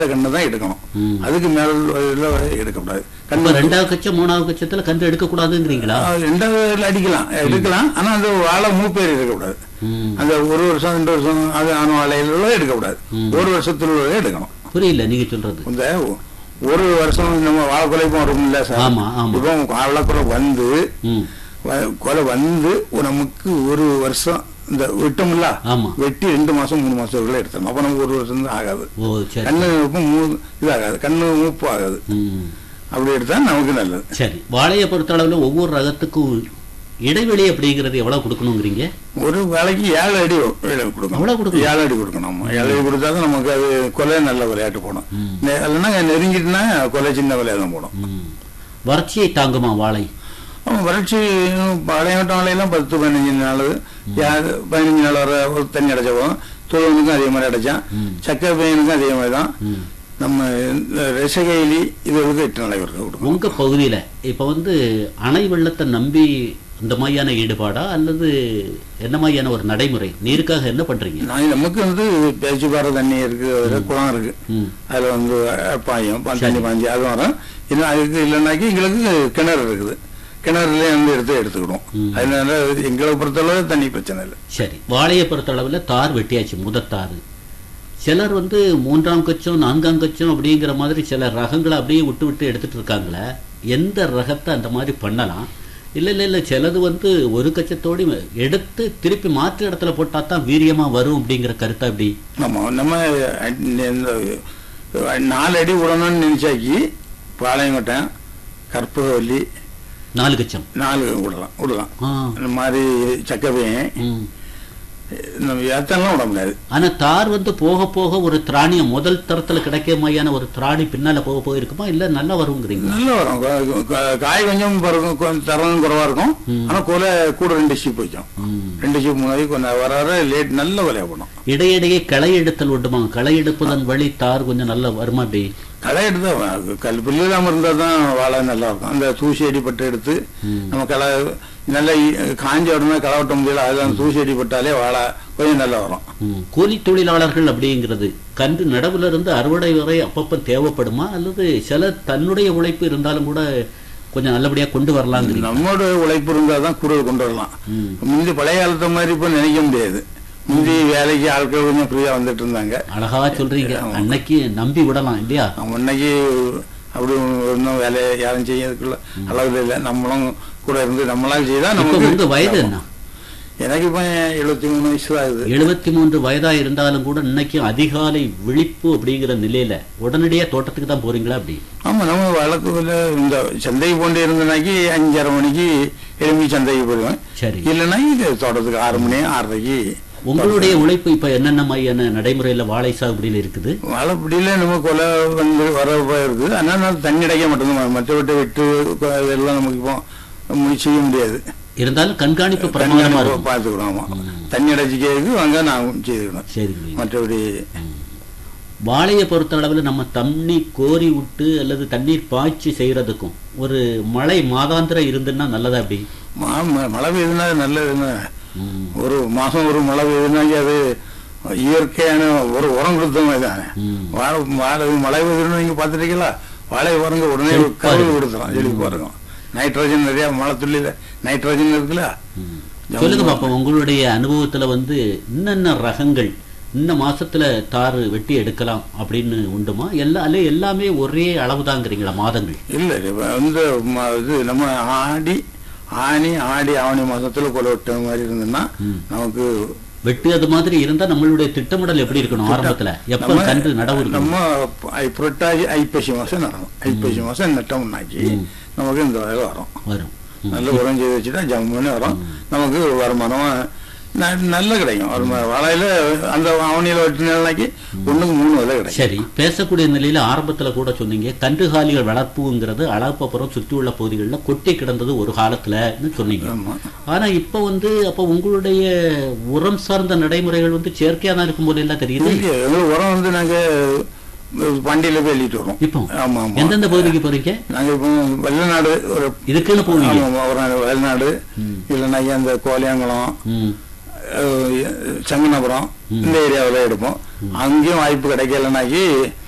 கண்ணு தான் எடுக்கணும் ம். அதுக்கு மேல உள்ள எடுக்கக்கூடாது கண்ணு இப்ப ரெண்டாவது கச்சம் மூணாவது கச்சத்துல கன்று எடுக்க கூடாதுங்கிறீங்களா ஆ, ரெண்டாவது அடிக்கலாம் எடுக்கலாம் ஆனா அந்த வாழை மூப்பேர் இருக்கக்கூடாது ம். அந்த ஒரு வருஷம் ரெண்டு வருஷம் அது ஆன வாழையில உள்ள எடுக்கக்கூடாது ஒரு வருஷத்துல உள்ள எடுக்கணும் புரியல நீங்க சொல்றது இந்த ஒரு வருஷம் நம்ம வாழை குலைப்பும் வரும் இல்ல சார் ஆமா, ஆமா. இப்போ வாழைக்குலை வந்து ம். வ- கொலை வந்து நமக்கு ஒரு வருஷம் இந்த விட்டோம்ல ஆமா. வெட்டி ரெண்டு மாசம் மூணு மாசம் வரைக்கும் எடுத்தோம் அப்ப நமக்கு ஒரு வருஷம் தான் ஆகாது ஓ சரி கண்ணு இப்போ மூ இதாகாது கண்ணு மூப்பு ஆகாது ம். அப்படி எடுத்தா நமக்கு நல்லது சரி வாழையை பொறுத்த அளவுல ஒவ்வொரு ரகத்துக்கும் இடைவெளி அப்படிங்கிறது எவ்வளவு கொடுக்கணுங்கிறீங்க ஒரு வேலைக்கு ஏழு அடி வேலை கொடுக்கணும் அவ்வளவு கொடுக்கணும்? ஏழு அடி கொடுக்கணும் ஆமா. ஏழு அடி கொடுத்தா தான் நமக்கு அது கொலை நல்ல விளையாட்டு போடும் நெ- இல்லைன்னா நெருங்கிட்டுனா கொலை சின்ன விளையாட்டு தான் போடும் ம். வறட்சியை தாங்குமா வாழை அவன் வறட்சி பழையவட்ட வாழையெல்லாம் பத்து பதினஞ்சு நாள் யாரு பதினஞ்சு நாள் வர ஒரு தண்ணி அடைச்ச போதும் துளவனுக்கும் அதே மாதிரி அடைச்சான் சக்கரை பையனுக்கும் அதே மாதிரி தான் ம். நம்ம இந்த ரசகைலி இதுகளுக்கு எட்டு நாளைக்கு வரைக்கும் கொடுக்கணும் உங்க பகுதியில இப்ப வந்து அணை வெள்ளத்தை நம்பி இந்த மாதிரியான ஈடுபாடா அல்லது என்ன மாதிரியான ஒரு நடைமுறை நீருக்காக என்ன பண்றீங்க நான் நமக்கு வந்து பேச்சு பாறை தண்ணி இருக்கு அதுல குளம் இருக்கு ம். அதுல வந்து பாயும் பா- தண்ணி பாஞ்சி அது வரும் இன்னும் அதுக்கு இல்லைனாக்கி எங்களுக்கு கிணறு இருக்குது கிணறுல வந்து எடுத்து எடுத்துக்கிடுவோம் அதனால எங்களை பொறுத்தளவு தண்ணி பிரச்சனை இல்லை சரி வாழையை பொறுத்த அளவுல தார் வெட்டியாச்சு முதத்தாறு சிலர் வந்து மூன்றாம் கச்சம் நான்காம் கச்சம் அப்படிங்கிற மாதிரி சில ரகங்களை அப்படியே விட்டு விட்டு எடுத்துட்டு இருக்காங்களே எந்த ரகத்தை அந்த மாதிரி பண்ணலாம் இல்ல இல்ல இல்ல சிலது வந்து ஒரு கச்சத்தோடு எடுத்து திருப்பி மாற்று இடத்துல போட்டா தான் வீரியமா வரும் அப்படிங்கிற கருத்தை அப்படி நம்ம நம்ம இந்த நாலு அடி விடணும்னு நினைச்சாக்கி பாளையங்கோட்டம் கற்பகவல்லி நாலு கச்சம் நாலு விடலாம் விடலாம் ஆ, இந்த மாதிரி சக்கப்பையன் ம். நம்ம ஏத்தெல்லாம் விட முடியாது ஆனா தார் வந்து போக போக ஒரு திராணியம் முதல் தரத்துல கிடைக்கிற மாதிரியான ஒரு திராணி பின்னால போக போக இருக்குமா இல்ல நல்லா வருங்கிறீங்க நல்லா வரும் கா- கா- காய் கொஞ்சம் பிறக்கும் கொஞ்சம் தரம் குறைவா இருக்கும் ஆனா கொலை கூட ரெண்டு ஷீப் வைக்கும் ம். ரெண்டு ஷீப் மூணு கொஞ்சம் வர வர லேட் நல்ல கொலையா போடும் இடையிடையே களை எடுத்தல் உண்டுமா களை எடுப்பதன் வழி தார் கொஞ்சம் நல்லா வருமா அப்படி களை எடுத்தா வ- கல் புல்லு இல்லாம இருந்தா தான் வாழை நல்லா இருக்கும் அந்த தூசி அடி பட்டு எடுத்து நம்ம களை நல்லா இ- காஞ்ச உடனே களை வெட்ட முடியல அதெல்லாம் தூசி அடி பட்டாலே வாழை கொஞ்சம் நல்லா வரும் ம். கூலி தொழிலாளர்கள் அப்படிங்கிறது கன்று நடவுல இருந்து அறுவடை வரை அப்பப்ப தேவைப்படுமா அல்லது சில தன்னுடைய உழைப்பு இருந்தாலும் கூட கொஞ்சம் நல்லபடியா கொண்டு வரலாங்கிறீங்க நம்மளோட உழைப்பு இருந்தா தான் கூடுதல் கொண்டு வரலாம் ம். முந்தி பழைய காலத்து மாதிரி இப்ப நினைக்க முடியாது முந்தி வேலைக்கு ஆட்கள் கொஞ்சம் ஃப்ரீயா வந்துட்டு இருந்தாங்க அழகா சொல்றீங்க அன்னைக்கு நம்பி விடலாம் இல்லையா முன்னைக்கு அப்படி ஒன்றும் வேலையை யாரும் செய்யறதுக்குள்ள அளவில் இல்லை நம்மளும் கூட இருந்து நம்மளால செய்தா இப்ப நமக்கு உங்க வயது என்ன எனக்கு இப்ப எழுபத்தி மூணு வயசு தான் ஆகுது எழுபத்தி மூன்று வயதா இருந்தாலும் கூட இன்னைக்கும் அதிகாலை விழிப்பு அப்படிங்கிற நிலையில உடனடியா தோட்டத்துக்கு தான் போறீங்களா அப்படி ஆமா நம்ம வழக்குல இந்த சந்தைக்கு போண்டு இருந்தனாக்கி அஞ்சரை மணிக்கு எழும்பி சந்தைக்கு போயிடுவேன் சரி இல்லைன்னா இது தோட்டத்துக்கு ஆறு மணி ஆறரைக்கு உங்களுடைய உழைப்பு இப்ப என்னென்ன மாதிரியான நடைமுறையில வாழை சாகுபடியில் இருக்குது மழைப்படியில நம்ம கொலை வந்து வர இருக்குது ஆனால் நான் தண்ணி அடைக்க மட்டும்தான் மற்ற விட்டு விட்டு கொ- இதெல்லாம் நமக்கு இப்போ முடி செய்ய முடியாது இருந்தாலும் கண்காணிப்பு பிரமாதமா இருக்கும் பார்த்துக்கிறோம் ஆமா தண்ணி அடைச்சிக்கிறதுக்கு வாங்க நான் செய்துக்கணும் சரி மற்றபடி வாழையை பொறுத்த அளவில் நம்ம தண்ணி கோரி விட்டு அல்லது தண்ணீர் பாய்ச்சி செய்யறதுக்கும் ஒரு மழை மாதாந்திரம் இருந்துன்னா நல்லதா அப்படி மா- ம- மழை பெய்யுதுன்னா நல்லதுன்னு ம். ஒரு மாசம் ஒரு மழை பெய்யுதுனாக்கி அது இயற்கையான ஒரு உரம் கொடுத்த மாதிரி தானே ம். வாழை வாழை மழை பெய்யுதுன்னு நீங்க பார்த்துருக்கீங்களா வாழை உரங்க உடனே செழிப்பா கருவு இருக்கும். கொடுத்துரும் செழிப்பா இருக்கும் நைட்ரஜன் நிறைய மழை துள்ளியில நைட்ரஜன் இருக்குல்ல சொல்லுங்க பாப்போம் உங்களுடைய அனுபவத்துல வந்து என்னென்ன ரகங்கள் இந்த மாசத்துல தாறு வெட்டி எடுக்கலாம் அப்படின்னு உண்டுமா எல்லா அல்ல எல்லாமே ஒரே அளவுதாங்கிறீங்களா மாதங்கள் இல்ல இப்ப வந்து ம- இது நம்ம ஆடி ஆனி ஆடி ஆவணி மாசத்துல கொலை விட்ட மாதிரி இருந்ததுன்னா நமக்கு வெட்டு அது மாதிரி இருந்தா நம்மளுடைய திட்டமிடல் எப்படி இருக்கணும் ஆரம்பத்துல எப்ப நம்ம- கன்று நடவு இருக்கணும் நம்ம ஐ- புரட்டாசி ஐப்பசி மாசம் நடணும் ஐப்பசி மாசம் நட்டோம்னாக்கி நமக்கு இந்த வேலை வரும் வரும் நல்ல உரம் செய்து வச்சுட்டா ஜம்முன்னு வரும் நமக்கு வருமானம் ந- நல்ல கிடைக்கும் வருமானம் வாழையில அந்த அவனியில வெட்டினாக்கி ஒண்ணுக்கு மூணு விலை கிடைக்கும் சரி பேசக்கூடிய நிலையில ஆரம்பத்துல கூட சொன்னீங்க கன்றுகாலிகள் வளர்ப்புங்கிறது அழகப்பபுரம் சுற்றி உள்ள பகுதிகளில் கொட்டி கிடந்தது ஒரு காலத்துலன்னு சொன்னீங்க ஆமா ஆனா இப்ப வந்து அப்ப உங்களுடைய உரம் சார்ந்த நடைமுறைகள் வந்து செயற்கையா தான் இருக்கும் போல எல்லாம் தெரியுது இங்க எங்க உரம் வந்து நாங்க வண்டியில போய் எழுதிட்டு வரோம் இப்போ ஆமா ஆமா எந்தெந்த பகுதிக்கு போறீங்க நாங்க இப்போ வெள்ளநாடு ஒரு இதுக்குன்னு போவீங்க ஆமா, ஒரு நாள் வெள்ளநாடு இல்லைன்னாக்கி அந்த கோலியாங்குளம் ம். அஹ், சங்கனாபுரம் இந்த ஏரியாவில் எடுப்போம் அங்கேயும் வாய்ப்பு கிடைக்கலனாக்கி